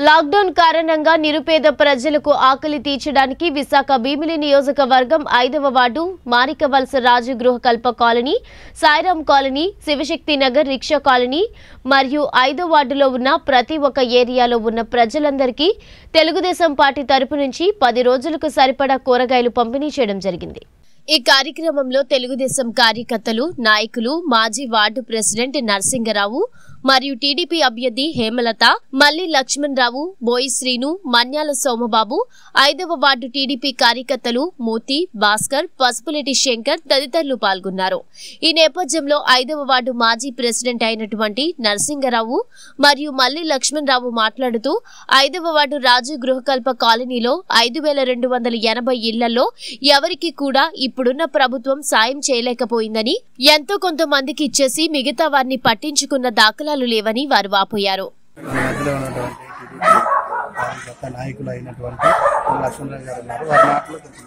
Lockdown కారణంగా నిరుపేద ప్రజలకు ఆకలి తీర్చడానికి విశాఖ భీమిలి నియోజకవర్గం ఐదవ ward Marikavalasa Raju Gruhakalpa colony Sairam colony Sivashakti Nagar rickshaw colony మరియు ఐదో వార్డులో ఉన్న ప్రతి ఒక్క ఏరియాలో ఉన్న ప్రజలందరికీ తెలుగుదేశం పార్టీ తరపు నుంచి పది రోజులకు సరిపడా కూరగాయలు పంపిణీ చేయడం జరిగింది ఈ కార్యక్రమంలో తెలుగుదేశం కార్యకర్తలు నాయకులు మాజీ వార్డు ప్రెసిడెంట్ నరసింగరావు మరియు టీడీపీ అభ్యర్థి హేమలత మల్లి లక్ష్మణ్ రావు బోయి శ్రీను మన్యాల సోమబాబు ఐదవ వార్డు టీడీపీ కార్యకర్తలు మూర్తి భాస్కర్ పసుపులేటి శంకర్ తదితరులు పాల్గొన్నారు ఈ నేపథ్యంలో ఐదవ వార్డు మాజీ ప్రెసిడెంట్ అయినటువంటి నరసింగరావు మరియు మల్లి లక్ష్మణ్ రావు మాట్లాడుతూ ఐదవ వార్డు రాజు గృహకల్ప కాలనీలో ఐదు వేల రెండు వందల ఎనభై ఇళ్లలో ఎవరికి కూడా ఇప్పుడున్న ప్రభుత్వం సాయం చేయలేకపోయిందని ఎంతో కొంతమందికి ఇచ్చేసి మిగతా వారిని పట్టించుకున్న దాఖలాలు లేవని వారు వాపోయారు మధ్యలో ఉన్నటువంటి టీడీపీ వారి యొక్క నాయకులు అయినటువంటి లక్ష్మణరావు గారు ఉన్నారు వారి మాటలు కొంచెం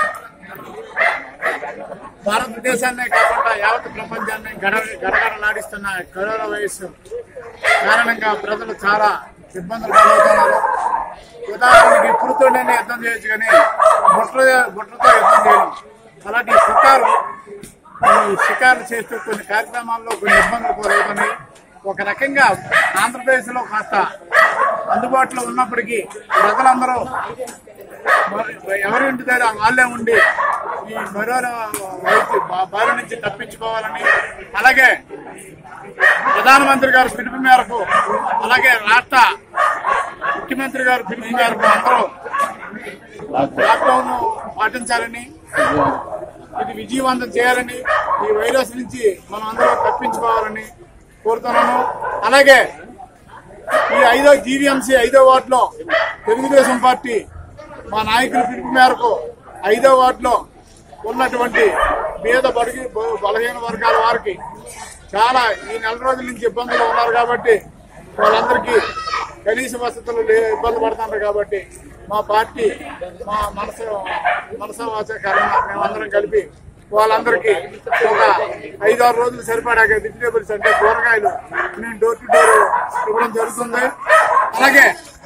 భారతదేశాన్నే కాకుండా యావత్ ప్రపంచాన్ని గడ గడగడలాడిస్తున్న కరోనా వైరస్ కారణంగా ప్రజలు చాలా ఇబ్బందులు పాలవుతున్నారు ఉదాహరణకి ఇప్పుడుతోనే యుద్ధం చేయొచ్చు కానీ బుట్ల బుట్లతో యుద్ధం చేయడం అలాంటి షికారు ఈ షికారులు చేస్తూ కొన్ని కార్యక్రమాల్లో కొన్ని ఇబ్బందులు పోరవుతున్నాయి ఒక రకంగా ఆంధ్రప్రదేశ్లో కాస్త అందుబాటులో ఉన్నప్పటికీ ప్రజలందరూ మరి ఎవరి ఇంటి దగ్గర వాళ్ళే ఉండి ఈ కరోనా వైద్య బా- బారి నుంచి తప్పించుకోవాలని అలాగే ప్రధానమంత్రి గారు పిలుపు మేరకు అలాగే రాష్ట్ర ముఖ్యమంత్రి గారు పిలుపు మేరకు అందరూ లాక్డౌన్ పాటించాలని ఇది విజయవంతం చేయాలని ఈ వైరస్ నుంచి మనం అందరూ తప్పించుకోవాలని కోరుతున్నాను అలాగే ఈ ఐదో జీవీఎంసీ ఐదో వార్డులో తెలుగుదేశం పార్టీ మా నాయకుల పిలుపు మేరకు ఐదో వార్డులో ఉన్నటువంటి పేద బడిగి బలహీన వర్గాల వారికి చాలా ఈ నెల రోజుల నుంచి ఇబ్బందులు ఉన్నారు కాబట్టి వాళ్ళందరికీ కనీస వసతులు లే- ఇబ్బంది పడుతున్నారు కాబట్టి మా పార్టీ మా మనసు మనసు వాచ కర్మ మేమందరం కలిపి వాళ్ళందరికీ ఒక ఐదారు రోజులు సరిపడా వెజిటేబుల్స్ అంటే కూరగాయలు మేము డోర్ టు డోర్ ఇవ్వడం జరుగుతుంది అలాగే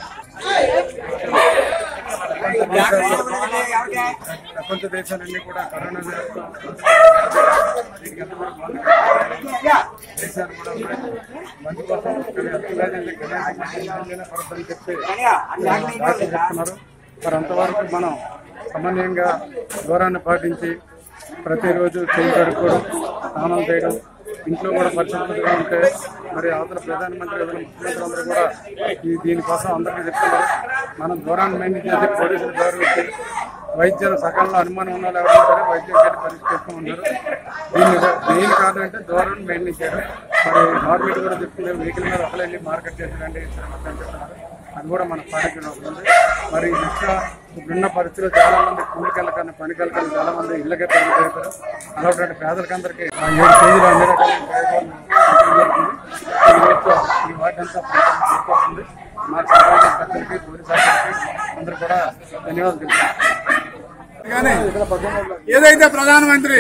ప్రపంచ దేశాలన్నీ కూడా కరోనా వ్యాప్తి దీనికి ఎంతవరకు దేశాలు కూడా మంచి కోసం అంతర్జాతీయ కనీసం పడతారని చెప్పి డాక్టర్లు చెప్తున్నారు మరి అంతవరకు మనం సమన్వయంగా దూరాన్ని పాటించి ప్రతిరోజు చేయి కడుక్కోవడం స్నానం చేయడం ఇంట్లో కూడా పరిశుభ్రతగా ఉంటే మరి అవతల ప్రధానమంత్రి అవతల ముఖ్యమంత్రి అందరూ కూడా ఈ దీనికోసం అందరికీ చెప్తున్నారు మనం దూరాన్ని మెయింటైన్ చేసి పోలీసులు దారి వచ్చి వైద్యులు సకాలంలో అనుమానం ఉన్న వాళ్ళు ఎవరైనా సరే వైద్యం చేసి పరీక్ష చేస్తూ ఉన్నారు దీన్ని మెయిన్ కారణం అంటే దూరాన్ని మెయింటైన్ చేయడం మరి గవర్నమెంట్ కూడా చెప్తుంది వెహికల్ మీద ఒకళ్ళు వెళ్ళి మార్కెట్ చేసేదండి శ్రీమంతం అని చెప్తున్నారు అది కూడా మన పాటించడం అవుతుంది మరి ఈ రిక్షా ఇప్పుడున్న పరిస్థితుల్లో చాలా మంది కూలికెళ్ళకన్నా పనికెళ్ళకన్నా చాలా మంది ఇళ్ళకే పెరిగిపోతారు అలాంటి పేదలకందరికీ ఆ ఏడు కేజీలు అన్ని రకాల కాయగూరలు పంపిణీ జరుగుతుంది. ఈ రోజుతో ఈ వాటి అంతా వస్తుంది మా సమాజం పెద్దలకి పోలీసు శాఖలకి అందరూ కూడా ధన్యవాదాలు తెలుపుతున్నాను కానీ ఏదైతే ప్రధానమంత్రి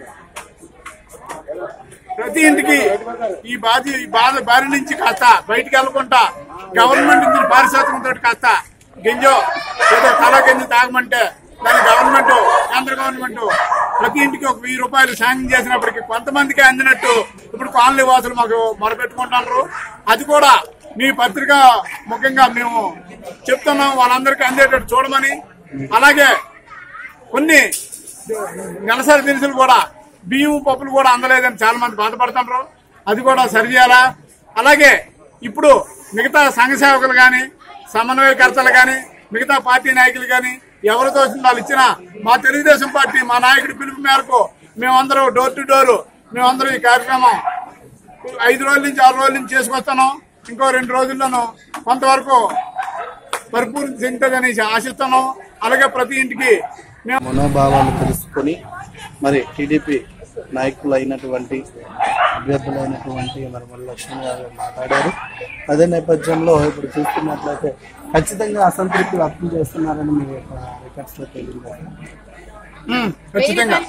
ప్రతి ఇంటికి ఈ బాధ ఈ బాధ బారి నుంచి కాస్త బయటికి వెళ్ళకుండా గవర్నమెంట్ నుంచి పారిశ్రామికంతో కాస్త గింజో ఏదో తల గింజ తాగమంటే దాని గవర్నమెంట్ కేంద్ర గవర్నమెంట్ ప్రతి ఇంటికి ఒక వెయ్యి రూపాయలు శాంక్షన్ చేసినప్పటికీ కొంతమందికి అందినట్టు ఇప్పుడు కాలనీ వాసులు మాకు మొరపెట్టుకుంటున్నారు అది కూడా మీ పత్రిక ముఖ్యంగా మేము చెప్తున్నాం వాళ్ళందరికీ అందేటట్టు చూడమని అలాగే కొన్ని నెలసరి దినుసులు కూడా బియ్యం పప్పులు కూడా అందలేదని చాలా మంది బాధపడుతున్నారు అది కూడా సరిచేయాలా అలాగే ఇప్పుడు మిగతా సంఘ సేవకులు కానీ సమన్వయకర్తలు కానీ మిగతా పార్టీ నాయకులు కానీ ఎవరు తోచిన వాళ్ళు ఇచ్చినా మా తెలుగుదేశం పార్టీ మా నాయకుడి పిలుపు మేరకు మేమందరం డోర్ టు డోర్ మేమందరం ఈ కార్యక్రమం ఐదు రోజుల నుంచి ఆరు రోజుల నుంచి చేసుకొస్తున్నాం ఇంకో రెండు రోజుల్లోనూ కొంతవరకు పరిపూర్తి చెందుతుందని ఆశిస్తున్నాం అలాగే ప్రతి ఇంటికి మేము మనోభావాలు తెలుసుకొని మరి టీడీపీ నాయకులు అయినటువంటి అభ్యర్థులైనటువంటి మరి మన లక్ష్మణ్ గారు మాట్లాడారు అదే నేపథ్యంలో ఇప్పుడు చూస్తున్నట్లయితే ఖచ్చితంగా అసంతృప్తి వ్యక్తం చేస్తున్నారని మీ యొక్క రికార్డ్స్ లో తెలియదు ఉమ్, ఖచ్చితంగా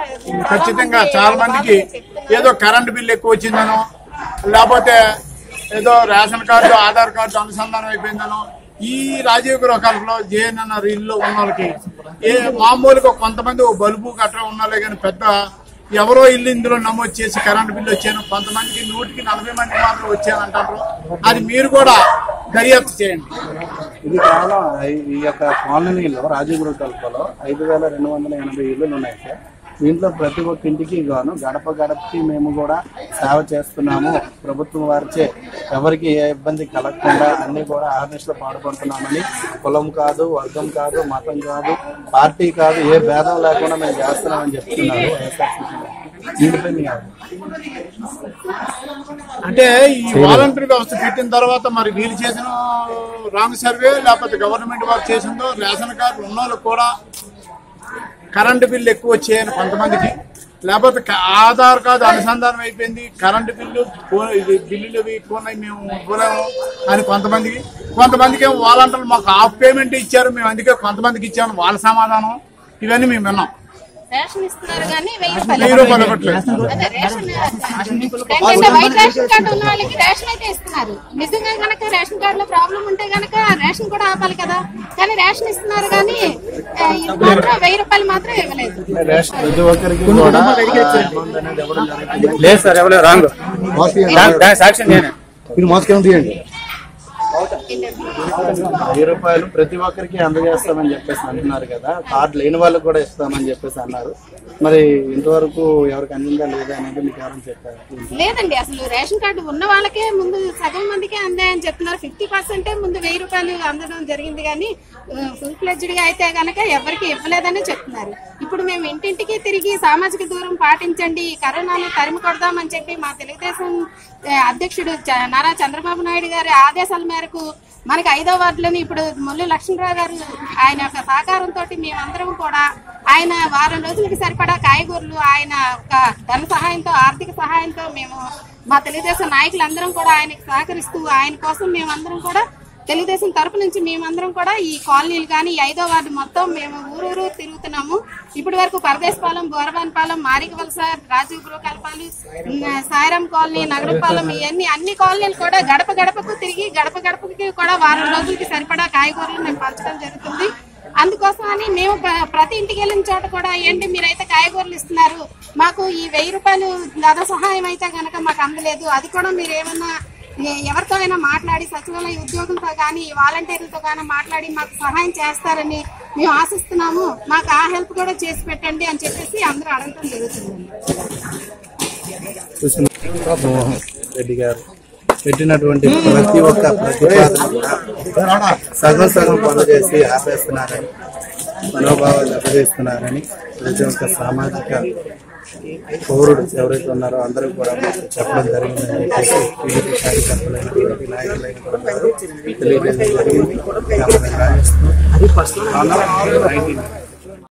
ఖచ్చితంగా చాలా మందికి ఏదో కరెంట్ బిల్ ఎక్కువ వచ్చిందనో లేకపోతే ఏదో రేషన్ కార్డు ఆధార్ కార్డు అనుసంధానం అయిపోయిందనో ఈ రాజీవ్ గృహ కల్పలో జేఎన్ఎన్ఆర్ ఇల్లు ఉన్న వాళ్ళకి ఏ మామూలుగా కొంతమంది ఓ బల్బు గట్రా ఉన్నాలే కానీ పెద్ద ఎవరో ఇల్లు ఇందులో నమోదు చేసి కరెంట్ బిల్లు వచ్చాను కొంతమందికి నూటికి నలభై మందికి మాత్రం వచ్చాను అంటారు అది మీరు కూడా దర్యాప్తు చేయండి ఇది కేవలం ఐ- ఈ యొక్క కాలనీలో రాజీవ్ కల్పలో ఐదు వేల రెండు వందల ఎనభై ఇళ్ళు ఉన్నాయి సార్ దీంట్లో ప్రతి ఒక్క ఇంటికి గాను గడప గడపకి మేము కూడా సేవ చేస్తున్నాము ప్రభుత్వం వారిచే ఎవరికి ఏ ఇబ్బంది కలగకుండా అన్ని కూడా ఆర్నిస్లో పాడుపడుతున్నామని కులం కాదు వర్గం కాదు మతం కాదు పార్టీ కాదు ఏ భేదం లేకుండా మేము చేస్తున్నామని చెప్తున్నారు వైఎస్ఆర్సీపీ నాయకులు. దీనిపై మీ అభిప్రాయం? అంటే ఈ వాలంటరీ వ్యవస్థ పెట్టిన తర్వాత మరి వీళ్ళు చేసిన రాంగ్ సర్వే లేకపోతే గవర్నమెంట్ వారు చేసిందో రేషన్ కార్డు ఉన్న వాళ్ళకి కూడా కరెంటు బిల్లు ఎక్కువ వచ్చాయని కొంతమందికి లేకపోతే క- ఆధార్ కార్డు అనుసంధానం అయిపోయింది కరెంటు బిల్లు పో- ఇది బిల్లులు అవి ఎక్కువ ఉన్నాయి మేము ఇవ్వలేము అని కొంతమందికి కొంతమందికి ఏమో వాలంటీర్లు మాకు హాఫ్ పేమెంట్ ఇచ్చారు మేము అందుకే కొంతమందికి ఇచ్చాము వాళ్ళ సమాధానం ఇవన్నీ మేము విన్నాం రేషన్ ఇస్తున్నారు కానీ వెయ్యి వెయ్యి రూపాయలు రూపాయలు ఇవ్వట్లేదు అదే రేషన్ ఏంటంటే వైట్ రేషన్ కార్డు ఉన్న వాళ్ళకి రేషన్ అయితే ఇస్తున్నారు నిజంగా గనక రేషన్ కార్డు లో ప్రాబ్లం ఉంటే గనక రేషన్ కూడా ఆపాలి కదా కానీ రేషన్ ఇస్తున్నారు కానీ ఆ, ఇది మాత్రం వెయ్యి రూపాయలు మాత్రం ఇవ్వలేదు రేషన్ ప్రతి ఒక్కరికి కూడా ఆ, ఇబ్బంది అనేది ఇవ్వడం జరుగుతుంది లేదు సార్ ఎవరు రాంగ్ దాని సాక్ష్యం నేనే మీరు మాస్క్ తీయండి వెయ్యి రూపాయలు ప్రతి ఒక్కరికి అందజేస్తామని చెప్పేసి అంటున్నారు కదా కార్డు లేని వాళ్ళకి కూడా ఇస్తామని చెప్పేసి అన్నారు మరి ఇంతవరకు ఎవరికి అందిందా లేదా అనేది మీకు ఎవరైనా చెప్పారు లేదండి అసలు రేషన్ కార్డు ఉన్న వాళ్ళకే ముందు సగం మందికే అందాయని చెప్తున్నారు ఫిఫ్టీ పర్సెంటే ముందు వెయ్యి రూపాయలు అందడం జరిగింది కానీ ఫుల్ ఫ్లెడ్జ్డ్ గా అయితే గనక ఎవరికి ఇవ్వలేదని చెప్తున్నారు ఇప్పుడు మేము ఇంటింటికి తిరిగి సామాజిక దూరం పాటించండి ఈ కరోనాను తరిమి కొడదామని చెప్పి మా తెలుగుదేశం ఆ, అధ్యక్షుడు చ- నారా చంద్రబాబు నాయుడు గారి ఆదేశాల మేరకు మనకి ఐదో వార్డులోని ఇప్పుడు ముల్లు లక్ష్మణరావు గారు ఆయన యొక్క సహకారంతో మేమందరం కూడా ఆయన వారం రోజులకి సరిపడా కాయగూరలు ఆయన ఒక ధన సహాయంతో ఆర్థిక సహాయంతో మేము మా తెలుగుదేశం నాయకులందరం కూడా ఆయనకి సహకరిస్తూ ఆయన కోసం మేమందరం కూడా తెలుగుదేశం తరపు నుంచి మేమందరం కూడా ఈ కాలనీలు కానీ ఈ ఐదో వార్డు మొత్తం మేము ఊరూరు తిరుగుతున్నాము ఇప్పటి వరకు పరదేశపాలెం బోరబాన్పాలెం మారికవలస రాజీవ్ గృహకల్పాలు సాయిరాం కాలనీ నగరపాలెం ఇవన్నీ అన్ని కాలనీలు కూడా గడప గడపకు తిరిగి గడప గడపకి కూడా వారం రోజులకి సరిపడా కాయగూరలు మేము పంచడం జరుగుతుంది అందుకోసం అని మేము ప్ర- ప్రతి ఇంటికి వెళ్ళిన చోట కూడా ఏంటి మీరైతే కాయగూరలు ఇస్తున్నారు మాకు ఈ వెయ్యి రూపాయలు ధన సహాయం అయితే గనక మాకు అందలేదు అది కూడా మీరు ఏమన్నా ఎ- ఎవరితో అయినా మాట్లాడి సచివాలయ ఉద్యోగులతో కానీ వాలంటీర్లతో కానీ మాట్లాడి మాకు సహాయం చేస్తారని మేము ఆశిస్తున్నాము మాకు ఆ హెల్ప్ కూడా చేసి పెట్టండి అని చెప్పేసి అందరూ అడగటం జరుగుతుంది మోహన్ రెడ్డి గారు పెట్టినటువంటి ప్రతి ఒక్క ప్రతిపాదన కూడా సగం సగం పనులు చేసి ఆపేస్తున్నారని మనోభావాలు దెబ్బతీస్తున్నారని ప్రతి ఒక్క సామాజిక పౌరుడు ఎవరైతే ఉన్నారో అందరూ కూడా మాకు చెప్పడం జరిగిందని చెప్పేసి టీడీపీ కార్యకర్తలైనటువంటి నాయకులైనటువంటి వారు తెలియజేయడం జరిగింది కాబట్టి రాజేష్ ను,